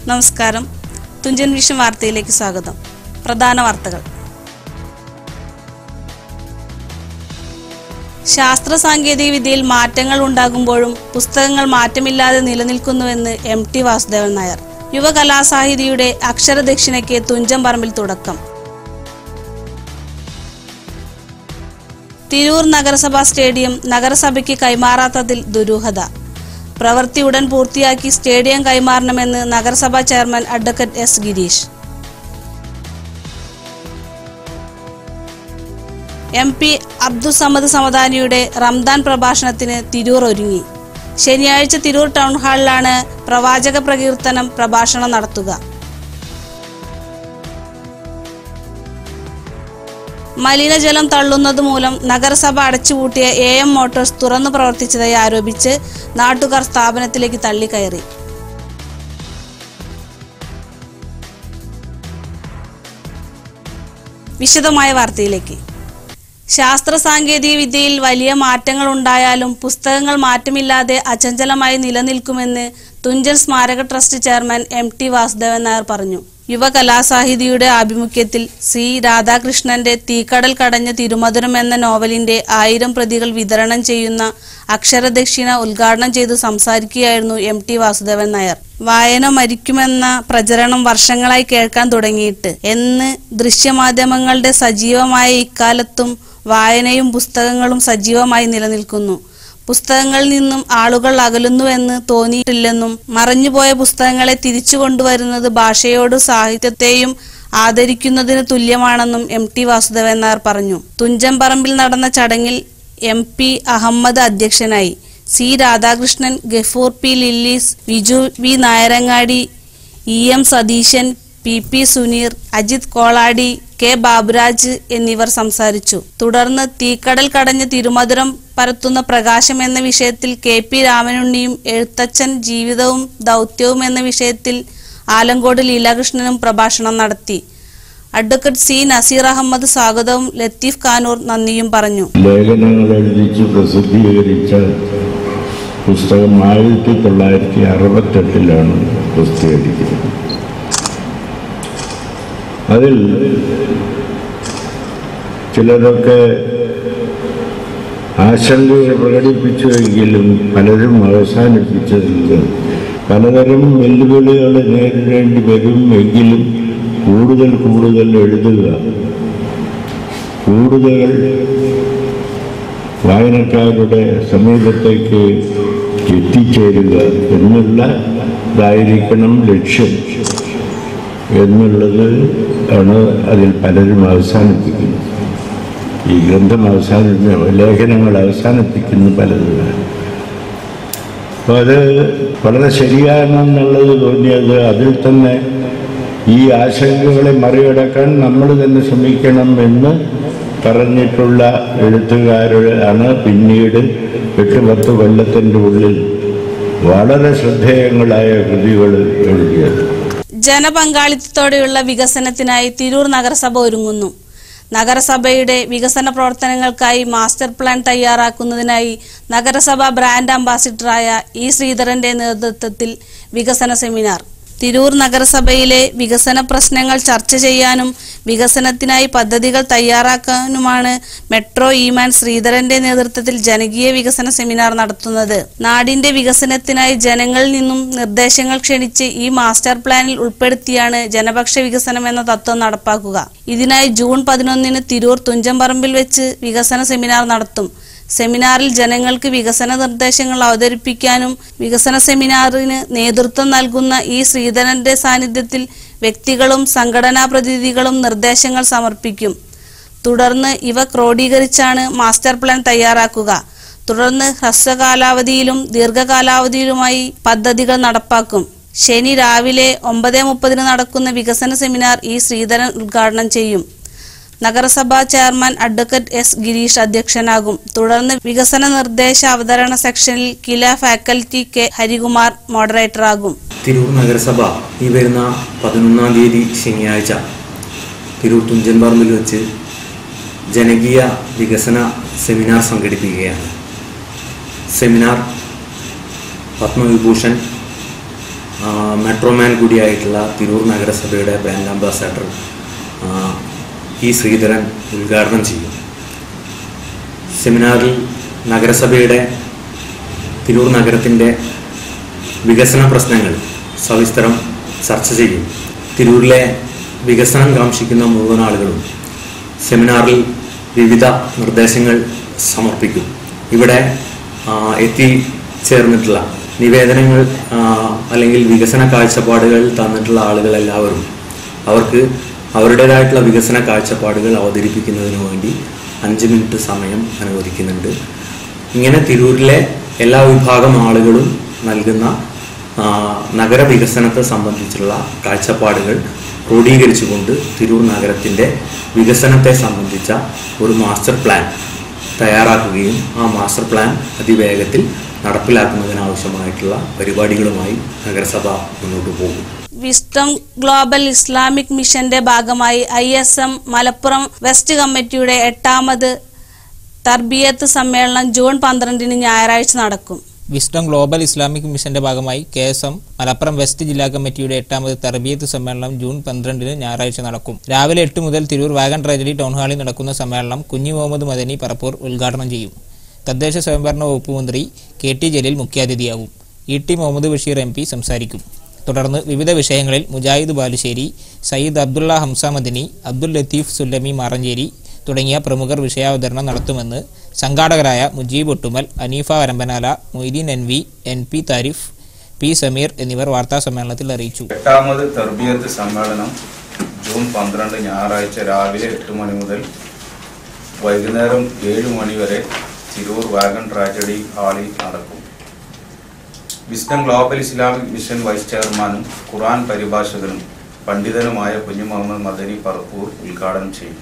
നമസ്കാരം തുഞ്ചൻ വിഷൻ വാർത്തയിലേക്ക് സ്വാഗതം പ്രധാന വാർത്തകൾ ശാസ്ത്ര സാങ്കേതിക വിദ്യയിൽ മാറ്റങ്ങൾ ഉണ്ടാകുമ്പോഴും പുസ്തകങ്ങൾ മാറ്റമില്ലാതെ നിലനിൽക്കുന്നുവെന്ന് എം ടി വാസുദേവൻ നായർ യുവകലാസാഹിതിയുടെ അക്ഷരദക്ഷിണയ്ക്ക് തുഞ്ചൻ പറമ്പിൽ തുടക്കം തിരൂർ നഗരസഭാ സ്റ്റേഡിയം നഗരസഭയ്ക്ക് കൈമാറാത്തതിൽ ദുരൂഹത പ്രവൃത്തി ഉടൻ പൂർത്തിയാക്കി സ്റ്റേഡിയം കൈമാറണമെന്ന് നഗരസഭാ chairman advocate S Girish M P Abdussamad സമദാനിയുടെ റംദാൻ പ്രഭാഷണത്തിന് തിരൂർ ഒരുങ്ങി ശനിയാഴ്ച തിരൂർ ടൗൺ ഹാളിലാണ് പ്രവാചക പ്രകീർത്തനം പ്രഭാഷണം നടത്തുക മലിനജലം തള്ളുന്നത് മൂലം നഗരസഭ അടച്ചുപൂട്ടിയ എ എം മോട്ടോഴ്സ് തുറന്നു പ്രവർത്തിച്ചതായി ആരോപിച്ച് നാട്ടുകാർ സ്ഥാപനത്തിലേക്ക് തള്ളിക്കയറി വിശദമായ വാർത്തയിലേക്ക് ശാസ്ത്ര സാങ്കേതിക വിദ്യയിൽ വലിയ മാറ്റങ്ങൾ ഉണ്ടായാലും പുസ്തകങ്ങൾ മാറ്റമില്ലാതെ അചഞ്ചലമായി നിലനിൽക്കുമെന്ന് തുഞ്ചൻ സ്മാരക trust chairman M T Vasudevan Nair പറഞ്ഞു യുവകലാസാഹിതിയുടെ ആഭിമുഖ്യത്തിൽ സി രാധാകൃഷ്ണന്റെ തീക്കടൽ കടഞ്ഞ തിരുമധുരം എന്ന നോവലിന്റെ ആയിരം പ്രതികൾ വിതരണം ചെയ്യുന്ന അക്ഷരദക്ഷിണ ഉദ്ഘാടനം ചെയ്തു സംസാരിക്കുകയായിരുന്നു എം ടി വാസുദേവൻ നായർ വായന മരിക്കുമെന്ന പ്രചരണം വർഷങ്ങളായി കേൾക്കാൻ തുടങ്ങിയിട്ട് എന്ന് ദൃശ്യമാധ്യമങ്ങളുടെ സജീവമായ ഇക്കാലത്തും വായനയും പുസ്തകങ്ങളും സജീവമായി നിലനിൽക്കുന്നു പുസ്തകങ്ങളിൽ നിന്നും ആളുകൾ അകലുന്നുവെന്ന് തോന്നിയിട്ടില്ലെന്നും മറഞ്ഞുപോയ പുസ്തകങ്ങളെ തിരിച്ചു കൊണ്ടുവരുന്നത് ഭാഷയോടും സാഹിത്യത്തെയും ആദരിക്കുന്നതിന് തുല്യമാണെന്നും എം ടി വാസുദേവൻ നായർ പറഞ്ഞു തുഞ്ചൻ പറമ്പിൽ നടന്ന ചടങ്ങിൽ എം പി അഹമ്മദ് അധ്യക്ഷനായി സി രാധാകൃഷ്ണൻ ഗഫൂർ പി ലില്ലീസ് Viju V Nayarangadi E M Satheesan P P Suneer Ajith Koladi K Baburaj എന്നിവർ സംസാരിച്ചു തുടർന്ന് തീക്കടൽ കടഞ്ഞ തിരുമധുരം പരത്തുന്ന പ്രകാശം എന്ന വിഷയത്തിൽ കെ പി രാമനുണ്ണിയും എഴുത്തച്ഛൻ ജീവിതവും ദൗത്യവും എന്ന വിഷയത്തിൽ ആലങ്കോട് ലീലാകൃഷ്ണനും പ്രഭാഷണം നടത്തി അഡ്വക്കേറ്റ് സി നസീർ അഹമ്മദ് സ്വാഗതവും ലത്തീഫ് കാനൂർ നന്ദിയും പറഞ്ഞു ലേഖനങ്ങൾ എഴുതിച്ച് പ്രസിദ്ധീകരിച്ച പുസ്തകം ആയിരത്തി തൊള്ളായിരത്തി അറുപത്തെട്ടിലാണ് പ്രസിദ്ധീകരിക്കുന്നത് അതിൽ ചിലരൊക്കെ ആശങ്കയെ പ്രകടിപ്പിച്ചുവെങ്കിലും പലരും അവസാനിപ്പിച്ചത് പലതരം വെല്ലുവിളികൾ നേരിടേണ്ടി വരും എങ്കിലും കൂടുതൽ കൂടുതൽ എഴുതുക കൂടുതൽ വായനക്കാരുടെ സമീപത്തേക്ക് എത്തിച്ചേരുക എന്നുള്ളതായിരിക്കണം ലക്ഷ്യം എന്നുള്ളത് ആണ് അതിൽ പലരും അവസാനിപ്പിക്കുന്നത് ഈ ഗ്രന്ഥം അവസാനിപ്പിക്കുന്ന ലേഖനങ്ങൾ അവസാനിപ്പിക്കുന്ന പലരും അപ്പോൾ അത് വളരെ ശരിയാണെന്നുള്ളത് തോന്നിയത് അതിൽ തന്നെ ഈ ആശങ്കകളെ മറികടക്കാൻ നമ്മൾ തന്നെ ശ്രമിക്കണം എന്ന് പറഞ്ഞിട്ടുള്ള എഴുത്തുകാരാണ് പിന്നീട് എട്ട് പത്ത് കൊല്ലത്തിൻ്റെ ഉള്ളിൽ വളരെ ശ്രദ്ധേയങ്ങളായ കൃതികൾ എഴുതിയത് ജനപങ്കാളിത്തത്തോടെയുള്ള വികസനത്തിനായി തിരൂർ നഗരസഭ ഒരുങ്ങുന്നു നഗരസഭയുടെ വികസന പ്രവർത്തനങ്ങൾക്കായി മാസ്റ്റർ പ്ലാൻ തയ്യാറാക്കുന്നതിനായി നഗരസഭ ബ്രാൻഡ് അംബാസിഡറായ ഇ ശ്രീധരന്റെ നേതൃത്വത്തിൽ വികസന സെമിനാർ തിരൂർ നഗരസഭയിലെ വികസന പ്രശ്നങ്ങൾ ചർച്ച ചെയ്യാനും വികസനത്തിനായി പദ്ധതികൾ തയ്യാറാക്കാനുമാണ് മെട്രോ ഇമാൻ ശ്രീധരന്റെ നേതൃത്വത്തിൽ ജനകീയ വികസന സെമിനാർ നടത്തുന്നത് നാടിന്റെ വികസനത്തിനായി ജനങ്ങളിൽ നിന്നും നിർദ്ദേശങ്ങൾ ക്ഷണിച്ച് ഈ മാസ്റ്റർ പ്ലാനിൽ ഉൾപ്പെടുത്തിയാണ് ജനപക്ഷ വികസനം എന്ന തത്വം നടപ്പാക്കുക ഇതിനായി ജൂൺ പതിനൊന്നിന് തിരൂർ തുഞ്ചംപറമ്പിൽ വെച്ച് വികസന സെമിനാർ നടത്തും സെമിനാറിൽ ജനങ്ങൾക്ക് വികസന നിർദ്ദേശങ്ങൾ അവതരിപ്പിക്കാനും വികസന സെമിനാറിന് നേതൃത്വം നൽകുന്ന ഈ ശ്രീധരന്റെ സാന്നിധ്യത്തിൽ വ്യക്തികളും സംഘടനാ പ്രതിനിധികളും നിർദ്ദേശങ്ങൾ സമർപ്പിക്കും തുടർന്ന് ഇവ ക്രോഡീകരിച്ചാണ് മാസ്റ്റർ പ്ലാൻ തയ്യാറാക്കുക തുടർന്ന് ഹ്രസ്വകാലാവധിയിലും ദീർഘകാലാവധിയിലുമായി പദ്ധതികൾ നടപ്പാക്കും ശനി രാവിലെ ഒമ്പത് മുപ്പതിന് നടക്കുന്ന വികസന സെമിനാർ ഇ ശ്രീധരൻ ഉദ്ഘാടനം ചെയ്യും നഗരസഭാ ചെയർമാൻ അഡ്വക്കേറ്റ് എസ് ഗിരീഷ് അധ്യക്ഷനാകും തുടർന്ന് വികസന നിർദ്ദേശ അവതരണ സെക്ഷനിൽ കില ഫാക്കൽറ്റി കെ ഹരികുമാർ മോഡറേറ്ററാകും തിരൂർ നഗരസഭ ഈ വരുന്ന പതിനൊന്നാം തീയതി ശനിയാഴ്ച തിരൂർ തുഞ്ചൻ പറമ്പിൽ വെച്ച് ജനകീയ വികസന സെമിനാർ സംഘടിപ്പിക്കുകയാണ് സെമിനാർ പത്മവിഭൂഷൺ ആ, മെട്രോമാൻ കൂടിയായിട്ടുള്ള തിരൂർ നഗരസഭയുടെ ബ്രാൻഡ് അംബാസാഡർ ആ, ഇ ശ്രീധരൻ ഉദ്ഘാടനം ചെയ്യും സെമിനാറിൽ നഗരസഭയുടെ തിരൂർ നഗരത്തിൻ്റെ വികസന പ്രശ്നങ്ങൾ സവിസ്തരം ചർച്ച ചെയ്യും തിരൂരിലെ വികസനം കാംക്ഷിക്കുന്ന മുഴുവൻ ആളുകളും സെമിനാറിൽ വിവിധ നിർദ്ദേശങ്ങൾ സമർപ്പിക്കും ഇവിടെ ആ, എത്തിച്ചേർന്നിട്ടുള്ള നിവേദനങ്ങൾ ആ, അല്ലെങ്കിൽ വികസന കാഴ്ചപ്പാടുകൾ തന്നിട്ടുള്ള ആളുകൾ എല്ലാവരും അവർക്ക് അവരുടേതായിട്ടുള്ള വികസന കാഴ്ചപ്പാടുകൾ അവതരിപ്പിക്കുന്നതിന് വേണ്ടി അഞ്ച് മിനിറ്റ് സമയം അനുവദിക്കുന്നുണ്ട് ഇങ്ങനെ തിരൂരിലെ എല്ലാ വിഭാഗം ആളുകളും നൽകുന്ന ആ, നഗരവികസനത്തെ സംബന്ധിച്ചുള്ള കാഴ്ചപ്പാടുകൾ ക്രോഡീകരിച്ചുകൊണ്ട് തിരൂർ നഗരത്തിൻ്റെ വികസനത്തെ സംബന്ധിച്ച ഒരു മാസ്റ്റർ പ്ലാൻ തയ്യാറാക്കുകയും ആ മാസ്റ്റർ പ്ലാൻ അതിവേഗത്തിൽ നടപ്പിലാക്കുന്നതിനാവശ്യമായിട്ടുള്ള പരിപാടികളുമായി നഗരസഭ മുന്നോട്ട് പോകും വിസ്റ്റം ഗ്ലോബൽ ഇസ്ലാമിക് മിഷന്റെ ഭാഗമായി I S M Malappuram west കമ്മിറ്റിയുടെ എട്ടാമത് തർബിയത്ത് സമ്മേളനം ജൂൺ പന്ത്രണ്ടിന് ഞായറാഴ്ച നടക്കും വിസ്ഡം ഗ്ലോബൽ ഇസ്ലാമിക് മിഷന്റെ ഭാഗമായി K S M Malappuram west ജില്ലാ കമ്മിറ്റിയുടെ എട്ടാമത് തർബിയത്ത് സമ്മേളനം ജൂൺ പന്ത്രണ്ടിന് ഞായറാഴ്ച നടക്കും രാവിലെ എട്ട് മുതൽ തിരൂർ വാഗൺ ട്രാജഡി ടൗൺ ഹാളിൽ നടക്കുന്ന സമ്മേളനം കുഞ്ഞി മുഹമ്മദ് മദനി പറപ്പൂർ ഉദ്ഘാടനം ചെയ്യും തദ്ദേശ സ്വയംഭരണ വകുപ്പ് മന്ത്രി കെ ടി ജലീൽ മുഖ്യാതിഥിയാവും E T Muhammad Basheer M P സംസാരിക്കും തുടർന്ന് വിവിധ വിഷയങ്ങളിൽ മുജാഹിദ് ബാലുശ്ശേരി സയ്യിദ് അബ്ദുള്ള ഹംസ മദനി അബ്ദുൽ ലത്തീഫ് സുല്ലമി മാറഞ്ചേരി തുടങ്ങിയ പ്രമുഖർ വിഷയാവതരണം നടത്തുമെന്ന് സംഘാടകരായ Mujeeb Ottumal Aneefa Varambanala Moideen N V N P Tharif P Sameer എന്നിവർ വാർത്താസമ്മേളനത്തിൽ അറിയിച്ചു എട്ടാമത് തെർബിയത്ത് സമ്മേളനം ജൂൺ പന്ത്രണ്ട് ഞായറാഴ്ച രാവിലെ എട്ട് മണി മുതൽ വൈകുന്നേരം ഏഴ് മണി വരെ തിരൂർ വാഗൺ ട്രാജഡി ഹാളിൽ നടക്കും wisdom global Islamic mission vice ചെയർമാനും ഖുറാൻ പരിഭാഷകനും പണ്ഡിതനുമായ കുഞ്ഞു മുഹമ്മദ് മദനി പറപ്പൂർ ഉദ്ഘാടനം ചെയ്യും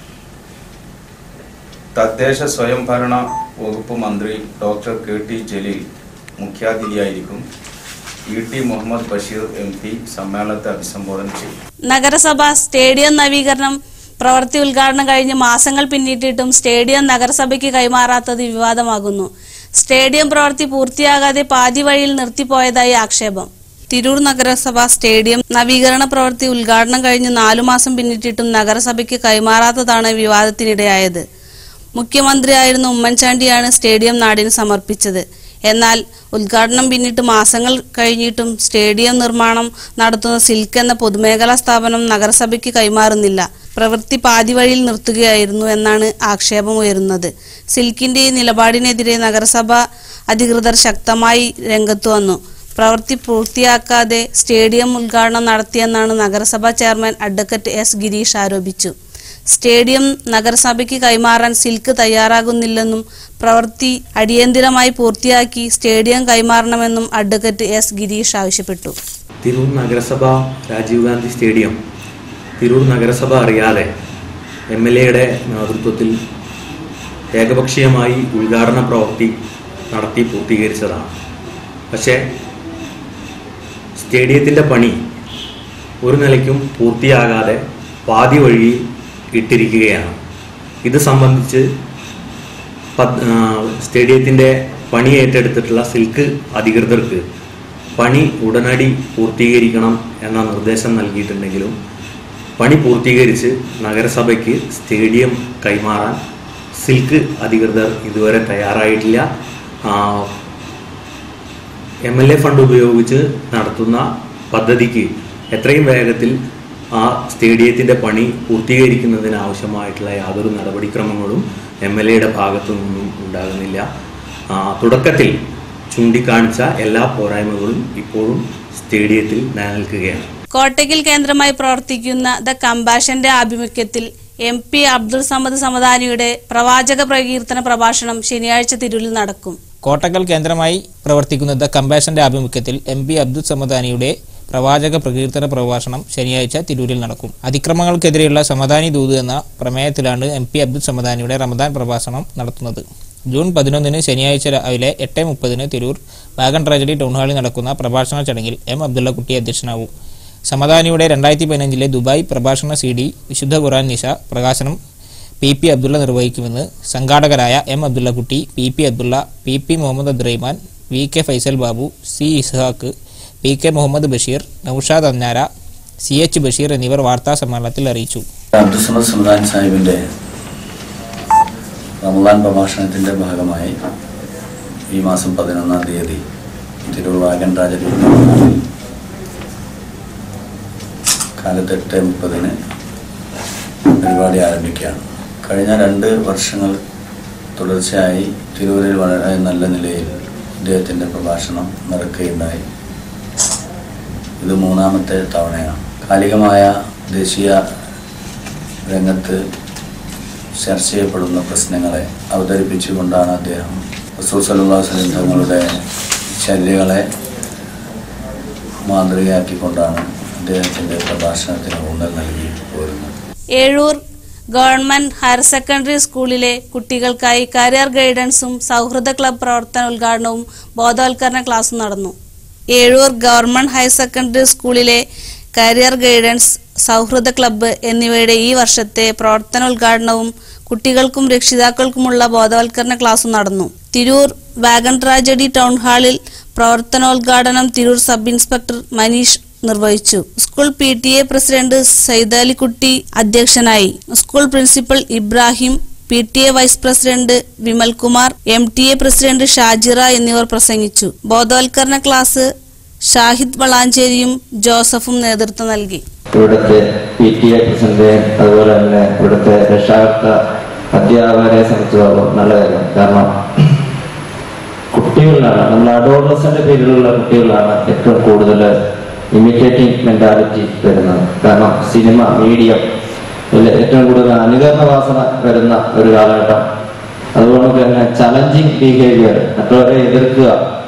തദ്ദേശ സ്വയംഭരണ വകുപ്പ് മന്ത്രി ഡോക്ടർ കെ ടി ജലീൽ മുഖ്യാതിഥിയായിരിക്കും E T Muhammad Basheer M P സമ്മേളനത്തെ അഭിസംബോധന ചെയ്യും നഗരസഭ സ്റ്റേഡിയം നവീകരണം പ്രവൃത്തി ഉദ്ഘാടനം കഴിഞ്ഞ് മാസങ്ങൾ പിന്നിട്ടിട്ടും സ്റ്റേഡിയം നഗരസഭയ്ക്ക് കൈമാറാത്തത് വിവാദമാകുന്നു സ്റ്റേഡിയം പ്രവൃത്തി പൂർത്തിയാകാതെ പാതി വഴിയിൽ നിർത്തിപ്പോയതായി ആക്ഷേപം തിരൂർ നഗരസഭ സ്റ്റേഡിയം നവീകരണ പ്രവൃത്തി ഉദ്ഘാടനം കഴിഞ്ഞ് നാലു മാസം പിന്നിട്ടിട്ടും നഗരസഭയ്ക്ക് കൈമാറാത്തതാണ് വിവാദത്തിനിടയായത് മുഖ്യമന്ത്രിയായിരുന്ന ഉമ്മൻചാണ്ടിയാണ് സ്റ്റേഡിയം നാടിന് സമർപ്പിച്ചത് എന്നാൽ ഉദ്ഘാടനം പിന്നിട്ട് മാസങ്ങൾ കഴിഞ്ഞിട്ടും സ്റ്റേഡിയം നിർമ്മാണം നടത്തുന്ന സിൽക്ക് എന്ന പൊതുമേഖലാ സ്ഥാപനം നഗരസഭയ്ക്ക് കൈമാറുന്നില്ല പ്രവൃത്തി പാതി വഴിയിൽ നിർത്തുകയായിരുന്നു എന്നാണ് ആക്ഷേപമുയരുന്നത് സിൽക്കിന്റെ ഈ നിലപാടിനെതിരെ നഗരസഭ അധികൃതർ ശക്തമായി രംഗത്തു വന്നു പ്രവൃത്തി പൂർത്തിയാക്കാതെ സ്റ്റേഡിയം ഉദ്ഘാടനം നടത്തിയെന്നാണ് നഗരസഭാ ചെയർമാൻ അഡ്വക്കേറ്റ് എസ് ഗിരീഷ് ആരോപിച്ചു സ്റ്റേഡിയം നഗരസഭയ്ക്ക് കൈമാറാൻ സിൽക്ക് തയ്യാറാകുന്നില്ലെന്നും പ്രവൃത്തി അടിയന്തിരമായി പൂർത്തിയാക്കി സ്റ്റേഡിയം കൈമാറണമെന്നും അഡ്വക്കേറ്റ് എസ് ഗിരീഷ് ആവശ്യപ്പെട്ടു തിരൂർ നഗരസഭ രാജീവ് ഗാന്ധി സ്റ്റേഡിയം തിരൂർ നഗരസഭ അറിയാതെ എം എൽ എയുടെ നേതൃത്വത്തിൽ ഏകപക്ഷീയമായി ഉദ്ഘാടന പ്രവൃത്തി നടത്തി പൂർത്തീകരിച്ചതാണ് പക്ഷേ സ്റ്റേഡിയത്തിൻ്റെ പണി ഒരു നിലയ്ക്കും പൂർത്തിയാകാതെ പാതി വഴി ഇട്ടിരിക്കുകയാണ് ഇത് സംബന്ധിച്ച് പദ്- ആ, സ്റ്റേഡിയത്തിൻ്റെ പണി ഏറ്റെടുത്തിട്ടുള്ള സിൽക്ക് അധികൃതർക്ക് പണി ഉടനടി പൂർത്തീകരിക്കണം എന്ന നിർദ്ദേശം നൽകിയിട്ടുണ്ടെങ്കിലും പണി പൂർത്തീകരിച്ച് നഗരസഭയ്ക്ക് സ്റ്റേഡിയം കൈമാറാൻ സിൽക്ക് അധികൃതർ ഇതുവരെ തയ്യാറായിട്ടില്ല ആ, എം എൽ എ ഫണ്ട് ഉപയോഗിച്ച് നടത്തുന്ന പദ്ധതിക്ക് എത്രയും വേഗത്തിൽ ആ സ്റ്റേഡിയത്തിൻ്റെ പണി പൂർത്തീകരിക്കുന്നതിന് ആവശ്യമായിട്ടുള്ള യാതൊരു നടപടിക്രമങ്ങളും എം എൽ എയുടെ ഭാഗത്തു നിന്നും ഉണ്ടാകുന്നില്ല ആ, തുടക്കത്തിൽ ചൂണ്ടിക്കാണിച്ച എല്ലാ പോരായ്മകളും ഇപ്പോഴും സ്റ്റേഡിയത്തിൽ നിലനിൽക്കുകയാണ് കോട്ടയ്ക്കൽ കേന്ദ്രമായി പ്രവർത്തിക്കുന്ന ദ കമ്പാഷന്റെ ആഭിമുഖ്യത്തിൽ എം പി അബ്ദുൾ സമദ് സമദാനിയുടെ പ്രവാചക പ്രകീർത്തന പ്രഭാഷണം ശനിയാഴ്ച തിരൂരിൽ നടക്കും കോട്ടക്കൽ കേന്ദ്രമായി പ്രവർത്തിക്കുന്ന ദ കമ്പാഷന്റെ ആഭിമുഖ്യത്തിൽ എം പി അബ്ദുൽ സമദാനിയുടെ പ്രവാചക പ്രകീർത്തന പ്രഭാഷണം ശനിയാഴ്ച തിരൂരിൽ നടക്കും അതിക്രമങ്ങൾക്കെതിരെയുള്ള സമദാനി ദൂത് എന്ന പ്രമേയത്തിലാണ് എം പി അബ്ദുൽ സമദാനിയുടെ റമദാൻ പ്രഭാഷണം നടത്തുന്നത് ജൂൺ പതിനൊന്നിന് ശനിയാഴ്ച രാവിലെ എട്ട് മുപ്പതിന് തിരൂർ വാഗൺ ട്രാജഡി ടൗൺ ഹാളിൽ നടക്കുന്ന പ്രഭാഷണ ചടങ്ങിൽ എം അബ്ദുള്ളക്കുട്ടി അധ്യക്ഷനാവും സമദാനിയുടെ രണ്ടായിരത്തി പതിനഞ്ചിലെ ദുബായ് പ്രഭാഷണ സി ഡി വിശുദ്ധ ഖുറാൻ നിശ പ്രകാശനം പി പി അബ്ദുള്ള നിർവഹിക്കുമെന്ന് സംഘാടകരായ M Abdullakutty P P Abdulla P P Muhammad Abdurahiman V K Faisal Babu C Ishaq P K Muhammad Basheer Naushad Annara C H Basheer എന്നിവർ വാർത്താ സമ്മേളനത്തിൽ അറിയിച്ചു അബ്ദുസമദ് സുൽത്താൻ സാഹിബിൻ്റെ റമദാൻ പ്രഭാഷണത്തിൻ്റെ ഭാഗമായി ഈ മാസം പതിനൊന്നാം തീയതി തിരൂർ വാഗൻ രാജകീയ കാലത്ത് എട്ട് മുപ്പതിന് പരിപാടി ആരംഭിക്കുകയാണ് കഴിഞ്ഞ രണ്ട് വർഷങ്ങൾ തുടർച്ചയായി തിരൂരിൽ വളരെ നല്ല നിലയിൽ ഇദ്ദേഹത്തിൻ്റെ പ്രഭാഷണം നടക്കുകയുണ്ടായി ഇത് മൂന്നാമത്തെ തവണയാണ് കാലികമായ ദേശീയ രംഗത്ത് ചർച്ച ചെയ്യപ്പെടുന്ന പ്രശ്നങ്ങളെ അവതരിപ്പിച്ചുകൊണ്ടാണ് അദ്ദേഹം റസൂൽ സല്ലല്ലാഹു അലൈഹി വസല്ലം തങ്ങളുടെ ശല്യങ്ങളെ മാതൃകയാക്കിക്കൊണ്ടാണ് അദ്ദേഹത്തിൻ്റെ പ്രഭാഷണത്തിന് ഊന്നൽ നൽകി പോരുന്നത് ഏഴൂർ ഗവൺമെന്റ് ഹയർ സെക്കൻഡറി സ്കൂളിലെ കുട്ടികൾക്കായി കരിയർ ഗൈഡൻസും സൗഹൃദ ക്ലബ് പ്രവർത്തന ഉദ്ഘാടനവും ബോധവൽക്കരണ ക്ലാസും നടന്നു ഏഴൂർ ഗവൺമെന്റ് ഹയർ സെക്കൻഡറി സ്കൂളിലെ കരിയർ ഗൈഡൻസ് സൗഹൃദ ക്ലബ്ബ് എന്നിവയുടെ ഈ വർഷത്തെ പ്രവർത്തനോദ്ഘാടനവും കുട്ടികൾക്കും രക്ഷിതാക്കൾക്കുമുള്ള ബോധവൽക്കരണ ക്ലാസും നടന്നു തിരൂർ വാഗൺ ട്രാജഡി ടൗൺ ഹാളിൽ പ്രവർത്തനോദ്ഘാടനം തിരൂർ സബ് ഇൻസ്പെക്ടർ മനീഷ് നിർവഹിച്ചു school P T A president Saithalikutty അധ്യക്ഷനായി school principal Ibrahim P T A vice president Vimalkumar M T A president Shajira എന്നിവർ പ്രസംഗിച്ചു ബോധവൽക്കരണ ക്ലാസ് ഷാഹിദ് വളാഞ്ചേരിയും ജോസഫും നേതൃത്വം നൽകി ഇവിടുത്തെ പി ടി എ പ്രസിഡന്റ് അതുപോലെ തന്നെ ഇവിടുത്തെ രക്ഷാകർത്ത അധ്യാപകരെ സംബന്ധിച്ചിടത്തോളം നല്ല കാര്യം കാരണം കുട്ടികളിലാണ് നമ്മൾ അഡോളസന്റെ പേരിലുള്ള കുട്ടികളാണ് ഏറ്റവും കൂടുതൽ ഇമിറ്റേറ്റിംഗ് മെന്റാലിറ്റി വരുന്നത് കാരണം സിനിമ മീഡിയം ഇതിൽ ഏറ്റവും കൂടുതൽ അനുകരണ വാസന വരുന്ന ഒരു കാലഘട്ടം അതുകൊണ്ട് തന്നെ ചലഞ്ചിങ് ബിഹേവിയർ മറ്റുള്ളവരെ എതിർക്കുക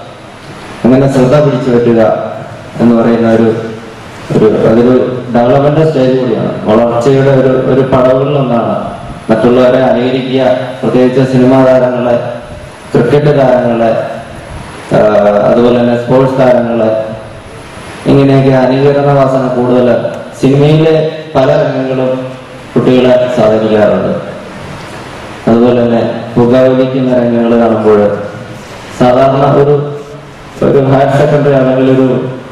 അങ്ങനെ ശ്രദ്ധ പിടിച്ചു പറ്റുക എന്ന് പറയുന്ന ഒരു ഒരു അതൊരു ഡെവലപ്മെന്റ് സ്റ്റേജ് കൂടിയാണ് വളർച്ചയുടെ ഒരു ഒരു പടവുകളിൽ ഒന്നാണ് മറ്റുള്ളവരെ അനുകരിക്കുക പ്രത്യേകിച്ച് സിനിമാ താരങ്ങളെ ക്രിക്കറ്റ് താരങ്ങളെ ആ, അതുപോലെ തന്നെ സ്പോർട്സ് താരങ്ങളെ ഇങ്ങനെയൊക്കെ അനുകരണ വാസന കൂടുതൽ സിനിമയിലെ പല രംഗങ്ങളും കുട്ടികളെ സ്വാധീനിക്കാറുണ്ട് അതുപോലെ തന്നെ പുകവലിക്കുന്ന രംഗങ്ങൾ കാണുമ്പോൾ സാധാരണ ഒരു ഒരു ഹയർ സെക്കൻഡറി അല്ലെങ്കിൽ ഒരു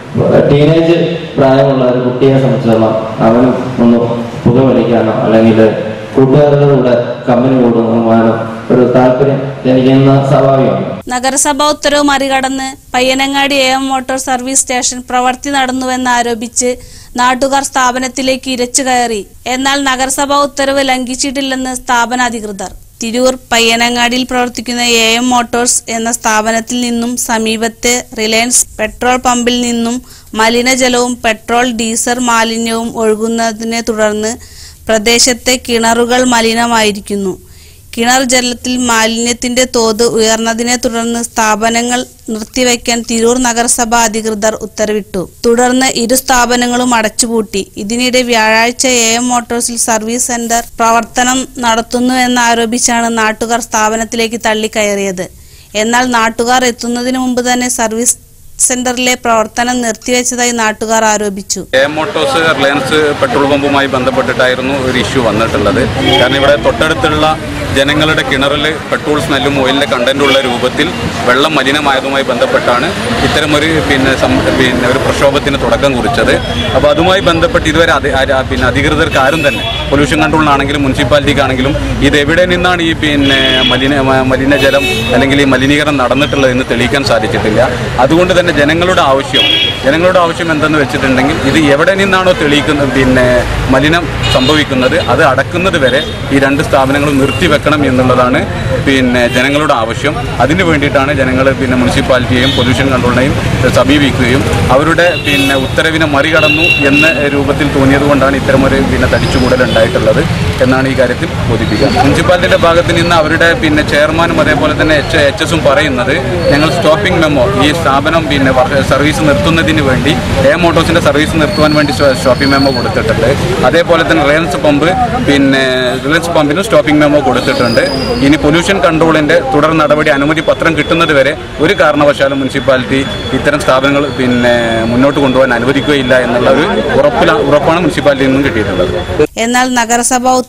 ടീനേജ് പ്രായമുള്ള ഒരു കുട്ടിയെ സംബന്ധിച്ചിടത്തോളം അവനും ഒന്ന് പുകവലിക്കാനോ അല്ലെങ്കിൽ കൂട്ടുകാരുടെ കൂടെ കമ്പനി കൂടുവാനോ ഒരു താല്പര്യം ജനിക്കുന്ന സ്വാഭാവികമാണ് നഗരസഭാ ഉത്തരവ് മറികടന്ന് Payyanangadi A M motor service station പ്രവർത്തി നടന്നുവെന്ന് ആരോപിച്ച് നാട്ടുകാർ സ്ഥാപനത്തിലേക്ക് ഇരച്ചു കയറി എന്നാൽ നഗരസഭാ ഉത്തരവ് ലംഘിച്ചിട്ടില്ലെന്ന് സ്ഥാപനാധികൃതർ തിരൂർ പയ്യനങ്ങാടിയിൽ പ്രവർത്തിക്കുന്ന എ എം മോട്ടോഴ്സ് എന്ന സ്ഥാപനത്തിൽ നിന്നും സമീപത്തെ റിലയൻസ് പെട്രോൾ പമ്പിൽ നിന്നും മലിനജലവും പെട്രോൾ ഡീസൽ മാലിന്യവും ഒഴുകുന്നതിനെ തുടർന്ന് പ്രദേശത്തെ കിണറുകൾ മലിനമായിരിക്കുന്നു കിണർ ജലത്തിൽ മാലിന്യത്തിന്റെ തോത് ഉയർന്നതിനെ തുടർന്ന് സ്ഥാപനങ്ങൾ നിർത്തിവെക്കാൻ തിരൂർ നഗരസഭ അധികൃതർ ഉത്തരവിട്ടു തുടർന്ന് ഇരു സ്ഥാപനങ്ങളും അടച്ചുപൂട്ടി ഇതിനിടെ വ്യാഴാഴ്ച എ എം മോട്ടോഴ്സിൽ സർവീസ് സെന്റർ പ്രവർത്തനം നടത്തുന്നുവെന്നാരോപിച്ചാണ് നാട്ടുകാർ സ്ഥാപനത്തിലേക്ക് തള്ളിക്കയറിയത് എന്നാൽ നാട്ടുകാർ എത്തുന്നതിന് മുമ്പ് തന്നെ സർവീസ് സെന്ററിലെ പ്രവർത്തനം നിർത്തിവെച്ചതായി നാട്ടുകാർ ആരോപിച്ചു എ മോട്ടോഴ്സ് റിലയൻസ് പെട്രോൾ പമ്പുമായി ബന്ധപ്പെട്ടിട്ടായിരുന്നു ഒരു ഇഷ്യൂ വന്നിട്ടുള്ളത് കാരണം ഇവിടെ തൊട്ടടുത്തുള്ള ജനങ്ങളുടെ കിണറിൽ പെട്രോൾ സ്മെല്ലും ഓയിലിൻ്റെ കണ്ടന്റ് ഉള്ള രൂപത്തിൽ വെള്ളം മലിനമായതുമായി ബന്ധപ്പെട്ടാണ് ഇത്തരമൊരു പിന്നെ സം- പിന്നെ ഒരു പ്രക്ഷോഭത്തിന് തുടക്കം കുറിച്ചത് അപ്പോൾ അതുമായി ബന്ധപ്പെട്ട് ഇതുവരെ അധി- ആ- പിന്നെ അധികൃതർക്ക് ആരും തന്നെ പൊല്യൂഷൻ കൺട്രോളിനാണെങ്കിലും മുനിസിപ്പാലിറ്റിക്കാണെങ്കിലും ഇത് എവിടെ നിന്നാണ് ഈ പിന്നെ മലിന മ- മലിനജലം അല്ലെങ്കിൽ ഈ മലിനീകരണം നടന്നിട്ടുള്ളത് എന്ന് തെളിയിക്കാൻ സാധിച്ചിട്ടില്ല അതുകൊണ്ട് തന്നെ ജനങ്ങളുടെ ആവശ്യം ജനങ്ങളുടെ ആവശ്യം എന്തെന്ന് വെച്ചിട്ടുണ്ടെങ്കിൽ ഇത് എവിടെ നിന്നാണോ തെളിയിക്കുന്നത് പിന്നെ മലിനം സംഭവിക്കുന്നത് അത് അടക്കുന്നത് വരെ ഈ രണ്ട് സ്ഥാപനങ്ങളും നിർത്തിവെക്കണം എന്നുള്ളതാണ് പിന്നെ ജനങ്ങളുടെ ആവശ്യം അതിന് വേണ്ടിയിട്ടാണ് ജനങ്ങൾ പിന്നെ മുനിസിപ്പാലിറ്റിയെയും പൊല്യൂഷൻ കൺട്രോളിനെയും സമീപിക്കുകയും അവരുടെ പിന്നെ ഉത്തരവിനെ മറികടന്നു എന്ന രൂപത്തിൽ തോന്നിയത് കൊണ്ടാണ് ഇത്തരമൊരു പിന്നെ തടിച്ചുകൂടൽ ഉണ്ടായിട്ടുള്ളത് എന്നാണ് ഈ കാര്യത്തിൽ ബോധിപ്പിക്കുക മുനിസിപ്പാലിറ്റിയുടെ ഭാഗത്ത് നിന്ന് അവരുടെ പിന്നെ ചെയർമാനും അതേപോലെ തന്നെ എച്ച് എച്ച് എസും പറയുന്നത് ഞങ്ങൾ സ്റ്റോപ്പിംഗ് മെമ്മോ ഈ സ്ഥാപനം പിന്നെ വർ- സർവീസ് നിർത്തുന്നതിന് വേണ്ടി എ മോട്ടോഴ്സിന്റെ സർവീസ് നിർത്തുവാൻ വേണ്ടി സ്റ്റോ- സ്റ്റോപ്പിംഗ് മെമ്മോ കൊടുത്തിട്ടുണ്ട് അതേപോലെ തന്നെ റിലയൻസ് പമ്പ് പിന്നെ റിലയൻസ് പമ്പിനും സ്റ്റോപ്പിംഗ് മെമ്മോ കൊടുത്തിട്ടുണ്ട് ഇനി പൊല്യൂഷൻ കൺട്രോളിന്റെ തുടർ നടപടി അനുമതി പത്രം കിട്ടുന്നത് വരെ ഒരു കാരണവശാലും മുനിസിപ്പാലിറ്റി ഇത്തരം സ്ഥാപനങ്ങൾ പിന്നെ മുന്നോട്ട് കൊണ്ടുപോകാൻ അനുവദിക്കുകയില്ല എന്നുള്ള ഒരു ഉറപ്പില ഉറപ്പാണ് മുനിസിപ്പാലിറ്റിയിൽ നിന്നും കിട്ടിയിട്ടുള്ളത് എന്നാൽ നഗരസഭാ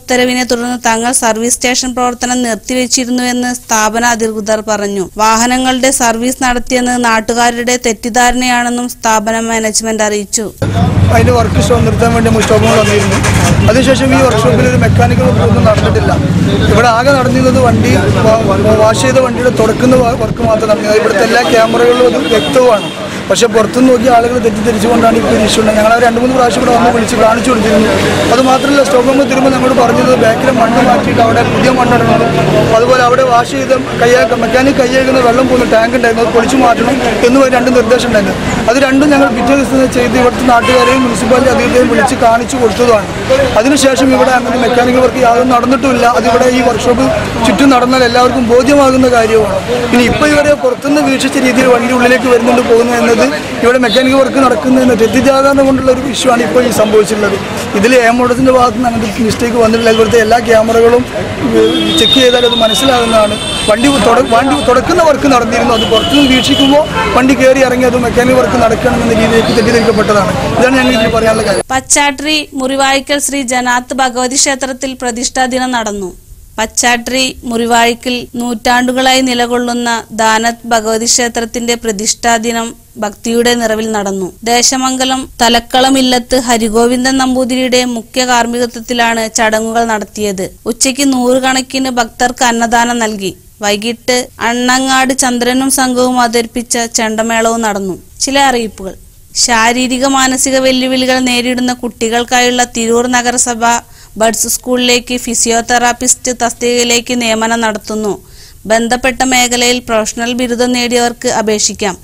ഉത്തരവിനെ തുടർന്ന് തങ്ങൾ സർവീസ് സ്റ്റേഷൻ പ്രവർത്തനം നിർത്തിവെച്ചിരുന്നുവെന്ന് സ്ഥാപന അധികൃതർ പറഞ്ഞു വാഹനങ്ങളുടെ സർവീസ് നടത്തിയെന്ന് നാട്ടുകാരുടെ തെറ്റിദ്ധാരണയാണെന്നും സ്ഥാപന മാനേജ്മെന്റ് അറിയിച്ചു അതിന്റെ വർക്ക് സ്റ്റോപ്പ് നിർത്താൻ വേണ്ടി നമ്മൾ സ്റ്റോപ്പുകൾ വന്നിരുന്നു അതിനുശേഷം ഈ വർക്ക്ഷോപ്പിൽ ഒരു മെക്കാനിക്കൽ വർക്ക് ഒന്നും നടന്നിട്ടില്ല ഇവിടെ ആകെ നടന്നിരുന്നത് വണ്ടി വാ- വാഷ് ചെയ്ത വണ്ടിയുടെ തുടക്കുന്ന വർക്ക് മാത്രം നടന്നത് ഇവിടുത്തെ എല്ലാ ക്യാമറകളിലും അത് വ്യക്തവുമാണ് പക്ഷേ പുറത്തുനിന്ന് നോക്കിയ ആളുകൾ തെറ്റിദ്ധരിച്ചുകൊണ്ടാണ് ഇപ്പോൾ ഇഷ്യൂ ഉണ്ടായത് ഞങ്ങൾ രണ്ട് മൂന്ന് പ്രാവശ്യം ഇവിടെ വന്ന് വിളിച്ച് കാണിച്ചു കൊടുത്തിരുന്നു അത് മാത്രമല്ല സ്റ്റോപ്പ് നമ്മൾ തരുമ്പോൾ ഞങ്ങളോട് പറഞ്ഞത് ബാക്കിലെ മണ്ണ് മാറ്റിയിട്ട് അവിടെ പുതിയ മണ്ണിടണം അതുപോലെ അവിടെ വാഷ് ചെയ്ത് കയ്യാക്ക മെക്കാനിക് കയ്യേക്കുന്ന വെള്ളം പോകുന്ന ടാങ്ക് ഉണ്ടായിരുന്നു അത് പൊളിച്ചു മാറ്റണം എന്ന് ഒരു രണ്ട് നിർദ്ദേശം ഉണ്ടായിരുന്നു അത് രണ്ടും ഞങ്ങൾ പിറ്റേ ദിവസം ചെയ്ത് ഇവിടുത്തെ നാട്ടുകാരെയും മുനിസിപ്പാലിറ്റി അധികൃതരെയും വിളിച്ച് കാണിച്ചു കൊടുത്തതാണ് അതിനുശേഷം ഇവിടെ അങ്ങനെ മെക്കാനിക്കൽ വർക്ക് യാതൊന്നും നടന്നിട്ടുമില്ല അതിവിടെ ഈ വർക്ക്ഷോപ്പ് ചുറ്റും നടന്നാൽ എല്ലാവർക്കും ബോധ്യമാകുന്ന കാര്യമാണ് ഇനി ഇപ്പോൾ ഇവരെ പുറത്തുനിന്ന് വീക്ഷിച്ച രീതിയിൽ വണ്ടി ഉള്ളിലേക്ക് വരുന്നുണ്ട് പോകുന്നു എന്നത് ഇവിടെ മെക്കാനിക്കൽ വർക്ക് നടക്കുന്നതിന് തെറ്റിദ്ധാരണ കൊണ്ടുള്ള ഒരു ഇഷ്യൂ ആണ് ഇപ്പോൾ ഈ സംഭവിച്ചിട്ടുള്ളത് ഇതിൽ എമോഡത്തിന്റെ ഭാഗത്ത് നിന്ന് അങ്ങനത്തെ മിസ്റ്റേക്ക് വന്നിട്ടില്ല ഇവിടുത്തെ എല്ലാ ക്യാമറകളും ചെക്ക് ചെയ്താൽ അത് മനസ്സിലാകുന്നതാണ് വണ്ടി തുട- വണ്ടി തുടക്കുന്ന വർക്ക് നടന്നിരുന്നു അത് പുറത്തുനിന്ന് വീക്ഷിക്കുമ്പോൾ വണ്ടി കയറി ഇറങ്ങി അത് മെക്കാനിക്കൽ വർക്ക് നടക്കണമെന്ന രീതിയിലേക്ക് തെറ്റിദ്ധരിക്കപ്പെട്ടതാണ് ഇതാണ് ഞങ്ങൾ ഇതിൽ പറയാനുള്ള കാര്യം പച്ചാട്രി മുറിവായിക്കൽ ശ്രീ ജനാത്ത് ഭഗവതി ക്ഷേത്രത്തിൽ പ്രതിഷ്ഠാ ദിനം നടന്നു പച്ചാട്രി മുറിവായിക്കൽ നൂറ്റാണ്ടുകളായി നിലകൊള്ളുന്ന ദാനത്ത് ഭഗവതി ക്ഷേത്രത്തിന്റെ പ്രതിഷ്ഠാ ദിനം ഭക്തിയുടെ നിറവിൽ നടന്നു ദേശമംഗലം തലക്കളമില്ലത്ത് ഹരിഗോവിന്ദൻ നമ്പൂതിരിയുടെ മുഖ്യ കാർമ്മികത്വത്തിലാണ് ചടങ്ങുകൾ നടത്തിയത് ഉച്ചയ്ക്ക് നൂറുകണക്കിന് ഭക്തർക്ക് അന്നദാനം നൽകി വൈകിട്ട് അണ്ണങ്ങാട് ചന്ദ്രനും സംഘവും അവതരിപ്പിച്ച ചെണ്ടമേളവും നടന്നു ചില അറിയിപ്പുകൾ ശാരീരിക മാനസിക വെല്ലുവിളികൾ നേരിടുന്ന കുട്ടികൾക്കായുള്ള തിരൂർ നഗരസഭ ബഡ്സ് സ്കൂളിലേക്ക് ഫിസിയോതെറാപ്പിസ്റ്റ് തസ്തികയിലേക്ക് നിയമനം നടത്തുന്നു ബന്ധപ്പെട്ട മേഖലയിൽ പ്രൊഫഷണൽ ബിരുദം നേടിയവർക്ക് അപേക്ഷിക്കാം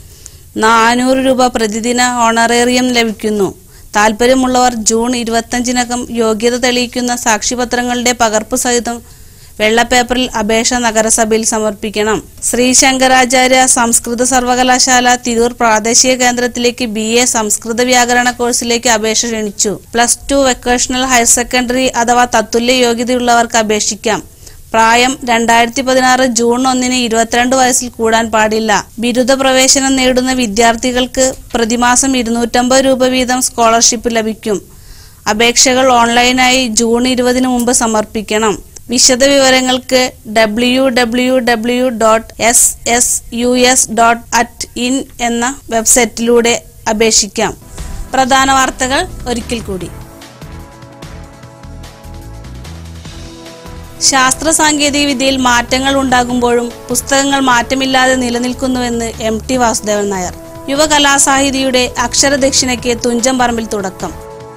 നാനൂറ് രൂപ പ്രതിദിന ഓണറേറിയം ലഭിക്കുന്നു താൽപ്പര്യമുള്ളവർ ജൂൺ ഇരുപത്തഞ്ചിനകം യോഗ്യത തെളിയിക്കുന്ന സാക്ഷ്യപത്രങ്ങളുടെ പകർപ്പ് സഹിതം വെള്ളപ്പേപ്പറിൽ അപേക്ഷ നഗരസഭയിൽ സമർപ്പിക്കണം ശ്രീ ശങ്കരാചാര്യ സംസ്കൃത സർവകലാശാല തിരൂർ പ്രാദേശിക കേന്ദ്രത്തിലേക്ക് ബി എ സംസ്കൃത വ്യാകരണ കോഴ്സിലേക്ക് അപേക്ഷ ക്ഷണിച്ചു plus two vocational higher secondary അഥവാ തത്തുല്യ യോഗ്യതയുള്ളവർക്ക് അപേക്ഷിക്കാം പ്രായം രണ്ടായിരത്തി പതിനാറ് ജൂൺ ഒന്നിന് ഇരുപത്തിരണ്ട് വയസ്സിൽ കൂടാൻ പാടില്ല ബിരുദ പ്രവേശനം നേടുന്ന വിദ്യാർത്ഥികൾക്ക് പ്രതിമാസം ഇരുന്നൂറ്റമ്പത് രൂപ വീതം സ്കോളർഷിപ്പ് ലഭിക്കും അപേക്ഷകൾ ഓൺലൈനായി ജൂൺ ഇരുപതിന് മുമ്പ് സമർപ്പിക്കണം വിശദ വിവരങ്ങൾക്ക് W W W dot S S U S dot ac in എന്ന വെബ്സൈറ്റിലൂടെ അപേക്ഷിക്കാം പ്രധാന വാർത്തകൾ ഒരിക്കൽ കൂടി ശാസ്ത്ര സാങ്കേതിക വിദ്യയിൽ മാറ്റങ്ങൾ ഉണ്ടാകുമ്പോഴും പുസ്തകങ്ങൾ മാറ്റമില്ലാതെ നിലനിൽക്കുന്നുവെന്ന് എം ടി വാസുദേവൻ നായർ യുവകലാസാഹിതിയുടെ അക്ഷരദക്ഷിണയ്ക്ക് തുഞ്ചം പറമ്പിൽ തുടക്കം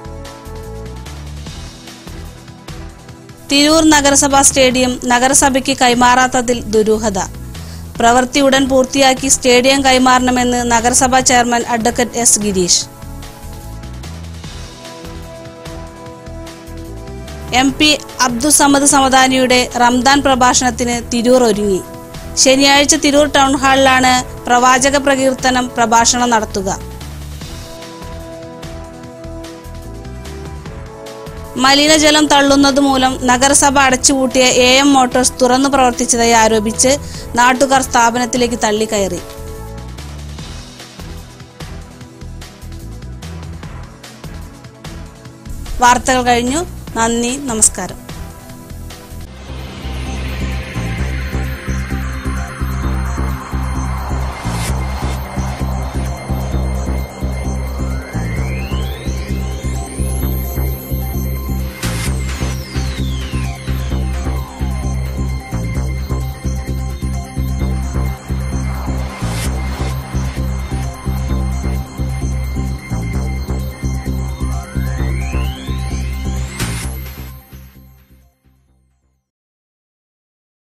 തിരൂർ നഗരസഭാ സ്റ്റേഡിയം നഗരസഭയ്ക്ക് കൈമാറാത്തതിൽ ദുരൂഹത പ്രവൃത്തി ഉടൻ പൂർത്തിയാക്കി സ്റ്റേഡിയം കൈമാറണമെന്ന് നഗരസഭാ chairman advocate S Girish M P Abdussamad സമദാനിയുടെ റംദാൻ പ്രഭാഷണത്തിന് തിരൂർ ഒരുങ്ങി ശനിയാഴ്ച തിരൂർ ടൗൺ ഹാളിലാണ് പ്രവാചക പ്രകീർത്തനം പ്രഭാഷണം നടത്തുക മലിനജലം തള്ളുന്നത് മൂലം നഗരസഭ അടച്ചുപൂട്ടിയ എ എം മോട്ടോഴ്സ് തുറന്നു പ്രവർത്തിച്ചതായി ആരോപിച്ച് നാട്ടുകാർ സ്ഥാപനത്തിലേക്ക് തള്ളിക്കയറി വാർത്തകൾ കഴിഞ്ഞു നന്ദി നമസ്കാരം